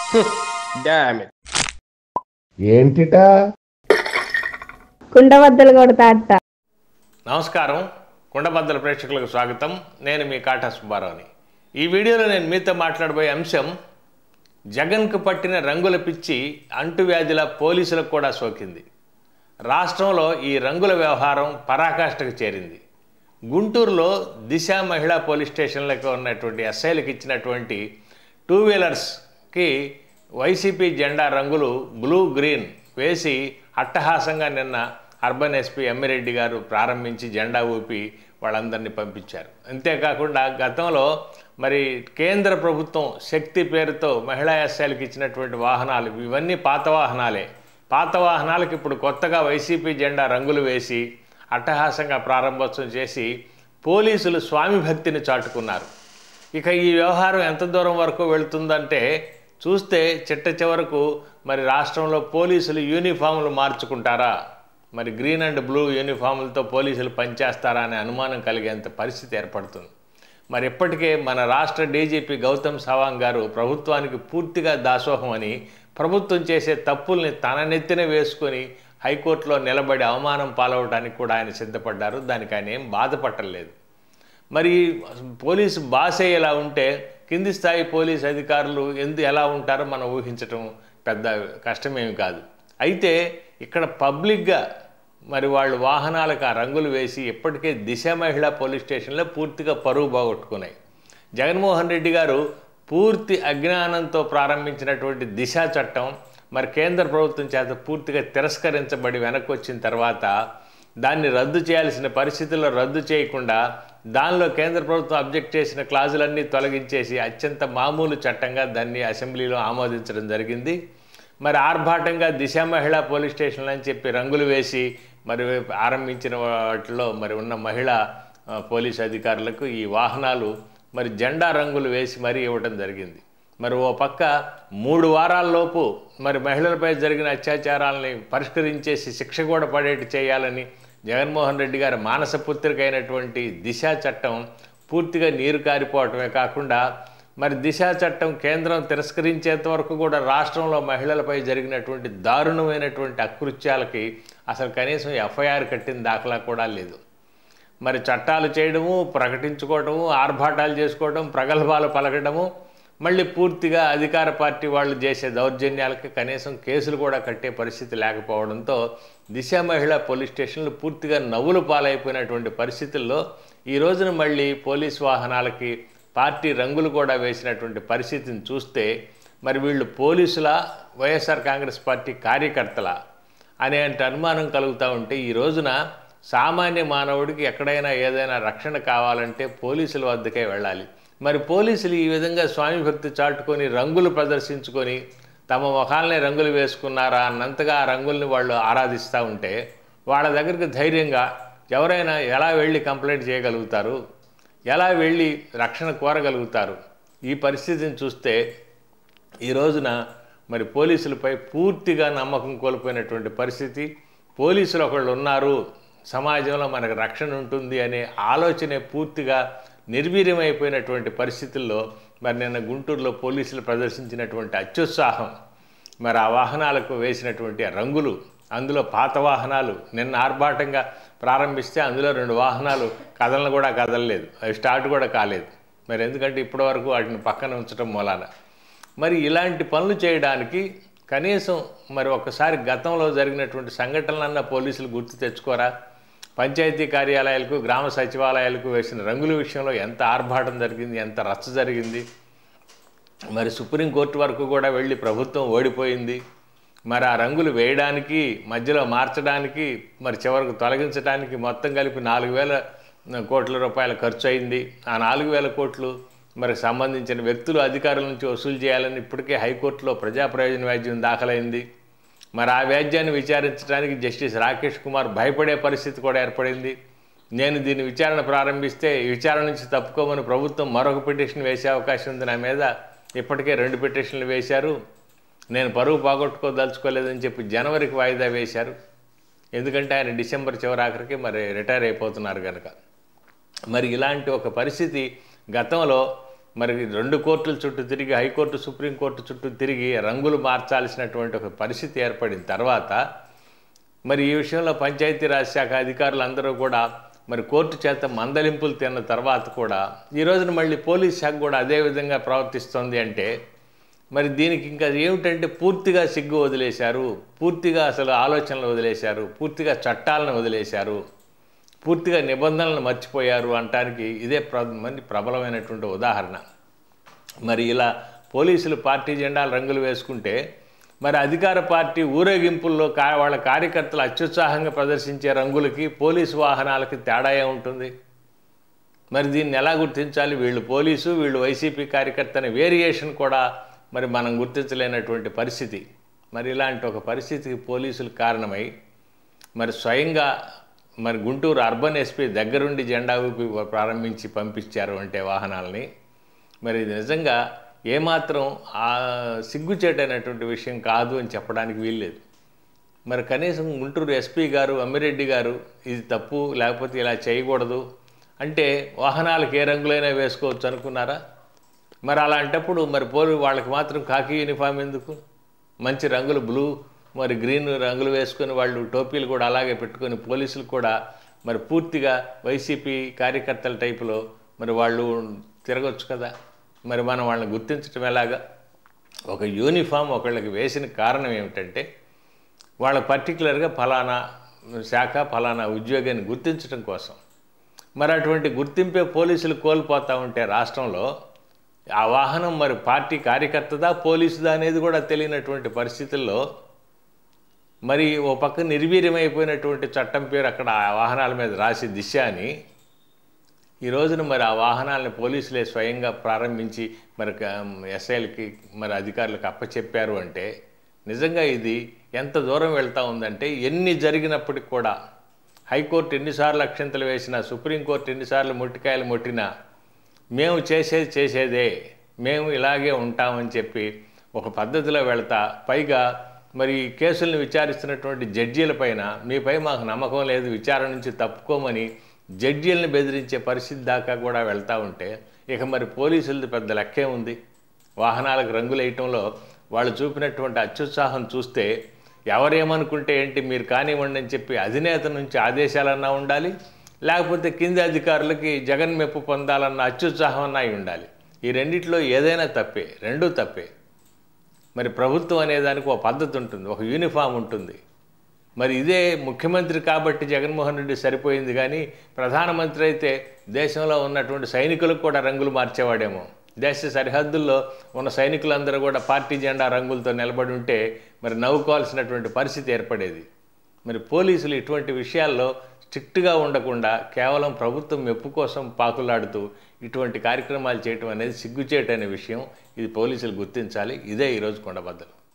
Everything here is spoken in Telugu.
డామ్ ఇట్ ఏంటిటా కుండబద్దలు కొడతా అట్ట నమస్కారం కుండబద్దల ప్రేక్షకులకు స్వాగతం నేను మీ కాటా సుబ్బారావుని ఈ వీడియోలో నేను మీతో మాట్లాడబోయే అంశం జగన్కు పట్టిన రంగుల పిచ్చి అంటువ్యాధిలా పోలీసులకు కూడా సోకింది రాష్ట్రంలో ఈ రంగుల వ్యవహారం పరాకాష్ఠకు చేరింది గుంటూరులో దిశ మహిళా పోలీస్ స్టేషన్లకు ఉన్నటువంటి ఎస్ఐలకు ఇచ్చినటువంటి టూ వీలర్స్కి వైసీపీ జెండా రంగులు బ్లూ గ్రీన్ వేసి అట్టహాసంగా నిన్న అర్బన్ ఎస్పీ ఎమ్మిరెడ్డి గారు ప్రారంభించి జెండా ఊపి వాళ్ళందరినీ పంపించారు అంతేకాకుండా గతంలో మరి కేంద్ర ప్రభుత్వం శక్తి పేరుతో మహిళా ఎస్ఐలకు ఇచ్చినటువంటి వాహనాలు ఇవన్నీ పాత వాహనాలే పాత వాహనాలకు ఇప్పుడు కొత్తగా వైసీపీ జెండా రంగులు వేసి అట్టహాసంగా ప్రారంభోత్సవం చేసి పోలీసులు స్వామి భక్తిని చాటుకున్నారు ఇక ఈ వ్యవహారం ఎంత దూరం వరకు వెళుతుందంటే చూస్తే చిట్ట చివరకు మరి రాష్ట్రంలో పోలీసులు యూనిఫామ్లు మార్చుకుంటారా మరి గ్రీన్ అండ్ బ్లూ యూనిఫామ్లతో పోలీసులు పనిచేస్తారా అనే అనుమానం కలిగేంత పరిస్థితి ఏర్పడుతుంది మరి ఇప్పటికే మన రాష్ట్ర డీజీపీ గౌతమ్ సవాంగ్ గారు ప్రభుత్వానికి పూర్తిగా దాసోహం అని ప్రభుత్వం చేసే తప్పుల్ని తన నెత్తిన వేసుకొని హైకోర్టులో నిలబడి అవమానం పాలవడానికి కూడా ఆయన సిద్ధపడ్డారు దానికి ఆయన ఏం బాధపట్టలేదు మరి పోలీసు బాసే ఎలా ఉంటే కింది స్థాయి పోలీస్ అధికారులు ఎందు ఎలా ఉంటారో మనం ఊహించటం పెద్ద కష్టమేమి కాదు అయితే ఇక్కడ పబ్లిక్గా మరి వాళ్ళు వాహనాలకు ఆ రంగులు వేసి ఇప్పటికే దిశ మహిళా పోలీస్ స్టేషన్లో పూర్తిగా పరువు బాగొట్టుకున్నాయి జగన్మోహన్ రెడ్డి గారు పూర్తి అజ్ఞానంతో ప్రారంభించినటువంటి దిశ చట్టం మరి కేంద్ర ప్రభుత్వం చేత పూర్తిగా తిరస్కరించబడి వెనక్కి వచ్చిన తర్వాత దాన్ని రద్దు చేయాల్సిన పరిస్థితుల్లో రద్దు చేయకుండా దానిలో కేంద్ర ప్రభుత్వం అబ్జెక్ట్ చేసిన క్లాజులన్నీ తొలగించేసి అత్యంత మామూలు చట్టంగా దాన్ని అసెంబ్లీలో ఆమోదించడం జరిగింది మరి ఆర్భాటంగా దిశ మహిళా పోలీస్ స్టేషన్లు అని చెప్పి రంగులు వేసి మరి ఆరంభించిన వాటిలో మరి ఉన్న మహిళా ఆ, పోలీస్ అధికారులకు ఈ వాహనాలు మరి జెండా రంగులు వేసి మరీ ఇవ్వడం జరిగింది మరి ఓ పక్క మూడు వారాల్లోపు మరి మహిళలపై జరిగిన అత్యాచారాలని పరిష్కరించేసి శిక్ష కూడా పడేట్టు చేయాలని జగన్మోహన్ రెడ్డి గారి మానసపుత్రిక అయినటువంటి దిశ చట్టం పూర్తిగా నీరు కారిపోవటమే కాకుండా మరి దిశ చట్టం కేంద్రం తిరస్కరించేంత వరకు కూడా రాష్ట్రంలో మహిళలపై జరిగినటువంటి దారుణమైనటువంటి అకృత్యాలకి అసలు కనీసం ఎఫ్ఐఆర్ కట్టిన దాఖలా కూడా లేదు మరి చట్టాలు చేయడము ప్రకటించుకోవడము ఆర్భాటాలు చేసుకోవడం ప్రగల్భాలు పలకడము మళ్ళీ పూర్తిగా అధికార పార్టీ వాళ్ళు చేసే దౌర్జన్యాలకి కనీసం కేసులు కూడా కట్టే పరిస్థితి లేకపోవడంతో దిశ మహిళా పోలీస్ స్టేషన్లు పూర్తిగా నవ్వులు పాలైపోయినటువంటి పరిస్థితుల్లో ఈ రోజున మళ్ళీ పోలీస్ వాహనాలకి పార్టీ రంగులు కూడా వేసినటువంటి పరిస్థితిని చూస్తే మరి వీళ్ళు పోలీసుల వైఎస్ఆర్ కాంగ్రెస్ పార్టీ కార్యకర్తల అనే అనుమానం కలుగుతూ ఉంటే ఈ రోజున సామాన్య మానవుడికి ఎక్కడైనా ఏదైనా రక్షణ కావాలంటే పోలీసుల వద్దకే వెళ్ళాలి మరి పోలీసులు ఈ విధంగా స్వామి భక్తి చాటుకొని రంగులు ప్రదర్శించుకొని తమ ముఖాలనే రంగులు వేసుకున్నారా అన్నంతగా ఆ రంగుల్ని వాళ్ళు ఆరాధిస్తూ ఉంటే వాళ్ళ దగ్గరికి ధైర్యంగా ఎవరైనా ఎలా వెళ్ళి కంప్లైంట్ చేయగలుగుతారు ఎలా వెళ్ళి రక్షణ కోరగలుగుతారు ఈ పరిస్థితిని చూస్తే ఈ రోజున మరి పోలీసులపై పూర్తిగా నమ్మకం కోల్పోయినటువంటి పరిస్థితి పోలీసులు ఒకళ్ళు ఉన్నారు సమాజంలో మనకు రక్షణ ఉంటుంది అనే ఆలోచనే పూర్తిగా నిర్వీర్యమైపోయినటువంటి పరిస్థితుల్లో మరి నిన్న గుంటూరులో పోలీసులు ప్రదర్శించినటువంటి అత్యుత్సాహం మరి ఆ వాహనాలకు వేసినటువంటి ఆ రంగులు అందులో పాత వాహనాలు నిన్న ఆర్భాటంగా ప్రారంభిస్తే అందులో రెండు వాహనాలు కదలను కూడా కదలలేదు అవి స్టార్ట్ కూడా కాలేదు మరి ఎందుకంటే ఇప్పటివరకు వాటిని పక్కన ఉంచడం మూలాన మరి ఇలాంటి పనులు చేయడానికి కనీసం మరి ఒకసారి గతంలో జరిగినటువంటి సంఘటనలన్న పోలీసులు గుర్తు తెచ్చుకోరా పంచాయతీ కార్యాలయాలకు గ్రామ సచివాలయాలకు వేసిన రంగుల విషయంలో ఎంత ఆర్భాటం జరిగింది ఎంత రచ్చ జరిగింది మరి సుప్రీంకోర్టు వరకు కూడా వెళ్ళి ప్రభుత్వం ఓడిపోయింది మరి ఆ రంగులు వేయడానికి మధ్యలో మార్చడానికి మరి చివరకు తొలగించడానికి మొత్తం కలిపి నాలుగు వేల కోట్ల రూపాయల ఖర్చు అయింది ఆ నాలుగు వేల కోట్లు మరి సంబంధించిన వ్యక్తులు అధికారుల నుంచి వసూలు చేయాలని ఇప్పటికే హైకోర్టులో ప్రజా ప్రయోజన వ్యాజ్యం దాఖలైంది మరి ఆ వ్యాజ్యాన్ని విచారించడానికి జస్టిస్ రాకేష్ కుమార్ భయపడే పరిస్థితి కూడా ఏర్పడింది నేను దీన్ని విచారణ ప్రారంభిస్తే ఈ విచారణ నుంచి తప్పుకోమని ప్రభుత్వం మరొక పిటిషన్ వేసే అవకాశం ఉంది నా మీద ఇప్పటికే రెండు పిటిషన్లు వేశారు నేను పరువు పోగొట్టుకోదలుచుకోలేదని చెప్పి జనవరికి వాయిదా వేశారు ఎందుకంటే ఆయన డిసెంబర్ చివరాఖరికి మరి రిటైర్ అయిపోతున్నారు కనుక మరి ఇలాంటి ఒక పరిస్థితి గతంలో మరి రెండు కోర్టుల చుట్టూ తిరిగి హైకోర్టు సుప్రీంకోర్టు చుట్టూ తిరిగి రంగులు మార్చాల్సినటువంటి ఒక పరిస్థితి ఏర్పడిన తర్వాత మరి ఈ విషయంలో పంచాయతీరాజ్ శాఖ అధికారులు అందరూ కూడా మరి కోర్టు చేత మందలింపులు తిన్న తర్వాత కూడా ఈ రోజున మళ్ళీ పోలీస్ శాఖ కూడా అదే విధంగా ప్రవర్తిస్తుంది అంటే మరి దీనికి ఇంకా ఏమిటంటే పూర్తిగా సిగ్గు వదిలేశారు పూర్తిగా అసలు ఆలోచనలు వదిలేశారు పూర్తిగా చట్టాలను వదిలేశారు పూర్తిగా నిబంధనలను మర్చిపోయారు అనటానికి ఇదే ప్ర మంచి ప్రబలమైనటువంటి ఉదాహరణ మరి ఇలా పోలీసులు పార్టీ జెండాలు రంగులు వేసుకుంటే మరి అధికార పార్టీ ఊరేగింపుల్లో కా వాళ్ళ కార్యకర్తలు అత్యుత్సాహంగా ప్రదర్శించే రంగులకి పోలీసు వాహనాలకి తేడా ఉంటుంది మరి దీన్ని ఎలా గుర్తించాలి వీళ్ళు పోలీసు వీళ్ళు వైసీపీ కార్యకర్త అనే వేరియేషన్ కూడా మరి మనం గుర్తించలేనటువంటి పరిస్థితి మరి ఇలాంటి ఒక పరిస్థితికి పోలీసులు కారణమై మరి స్వయంగా మరి గుంటూరు అర్బన్ ఎస్పీ దగ్గరుండి జెండా ఊపి ప్రారంభించి పంపించారు అంటే వాహనాలని మరి ఇది నిజంగా ఏమాత్రం ఆ సిగ్గుచేటైనటువంటి విషయం కాదు అని చెప్పడానికి వీల్లేదు మరి కనీసం గుంటూరు ఎస్పీ గారు అమ్మిరెడ్డి గారు ఇది తప్పు లేకపోతే ఇలా చేయకూడదు అంటే వాహనాలకు ఏ రంగులైనా వేసుకోవచ్చు అనుకున్నారా మరి అలాంటప్పుడు మరి పోలీ వాళ్ళకి మాత్రం కాకి యూనిఫామ్ ఎందుకు మంచి రంగులు బ్లూ మరి గ్రీన్ రంగులు వేసుకొని వాళ్ళు టోపీలు కూడా అలాగే పెట్టుకొని పోలీసులు కూడా మరి పూర్తిగా వైసీపీ కార్యకర్తల టైపులో మరి వాళ్ళు తిరగొచ్చు కదా మరి మనం వాళ్ళని గుర్తించడం ఎలాగా ఒక యూనిఫామ్ ఒకళ్ళకి వేసిన కారణం ఏమిటంటే వాళ్ళ పర్టికులర్గా ఫలానా శాఖ ఫలానా ఉద్యోగాన్ని గుర్తించడం కోసం మరి అటువంటి గుర్తింపే పోలీసులు కోల్పోతూ ఉంటే రాష్ట్రంలో ఆ వాహనం మరి పార్టీ కార్యకర్తదా పోలీసుదా అనేది కూడా తెలియనటువంటి పరిస్థితుల్లో మరి ఓ పక్క నిర్వీర్యమైపోయినటువంటి చట్టం పేరు అక్కడ ఆ వాహనాల మీద రాసి దిశ అని ఈ రోజున మరి ఆ వాహనాలను పోలీసులే స్వయంగా ప్రారంభించి మరి ఎస్ఐలకి మరి అధికారులకు అప్పచెప్పారు అంటే నిజంగా ఇది ఎంత దూరం వెళ్తూ ఉందంటే ఎన్ని జరిగినప్పటికి కూడా హైకోర్టు ఎన్నిసార్లు అక్షంతలు వేసినా సుప్రీంకోర్టు ఎన్నిసార్లు మొట్టికాయలు మొట్టినా మేము చేసేది చేసేదే మేము ఇలాగే ఉంటామని చెప్పి ఒక పద్ధతిలో వెళ్తా పైగా మరి ఈ కేసుల్ని విచారిస్తున్నటువంటి జడ్జీలపైన మీపై మాకు నమ్మకం లేదు విచారణ నుంచి తప్పుకోమని జడ్జీలను బెదిరించే పరిస్థితి దాకా కూడా వెళ్తూ ఉంటే ఇక మరి పోలీసులది పెద్ద లెక్కే ఉంది వాహనాలకు రంగులు వేయటంలో వాళ్ళు చూపినటువంటి అత్యుత్సాహం చూస్తే ఎవరేమనుకుంటే ఏంటి మీరు కానివ్వండి అని చెప్పి అధినేత నుంచి ఆదేశాలన్నా ఉండాలి లేకపోతే కింది అధికారులకి జగన్ మెప్పు పొందాలన్న అత్యుత్సాహం అన్నా అయి ఉండాలి ఈ రెండిట్లో ఏదైనా తప్పే రెండూ తప్పే మరి ప్రభుత్వం అనేదానికి ఒక పద్ధతి ఉంటుంది ఒక యూనిఫామ్ ఉంటుంది మరి ఇదే ముఖ్యమంత్రి కాబట్టి జగన్మోహన్ రెడ్డి సరిపోయింది కానీ ప్రధానమంత్రి అయితే దేశంలో ఉన్నటువంటి సైనికులకు కూడా రంగులు మార్చేవాడేమో దేశ సరిహద్దుల్లో ఉన్న సైనికులందరూ కూడా పార్టీ జెండా రంగులతో నిలబడి ఉంటే మరి నవ్వుకోవాల్సినటువంటి పరిస్థితి ఏర్పడేది మరి పోలీసులు ఇటువంటి విషయాల్లో స్ట్రిక్ట్గా ఉండకుండా కేవలం ప్రభుత్వం మెప్పు కోసం పాకులాడుతూ ఇటువంటి కార్యక్రమాలు చేయటం అనేది సిగ్గుచేటనే విషయం ఇది పోలీసులు గుర్తించాలి ఇదే ఈరోజు కొండబద్దలు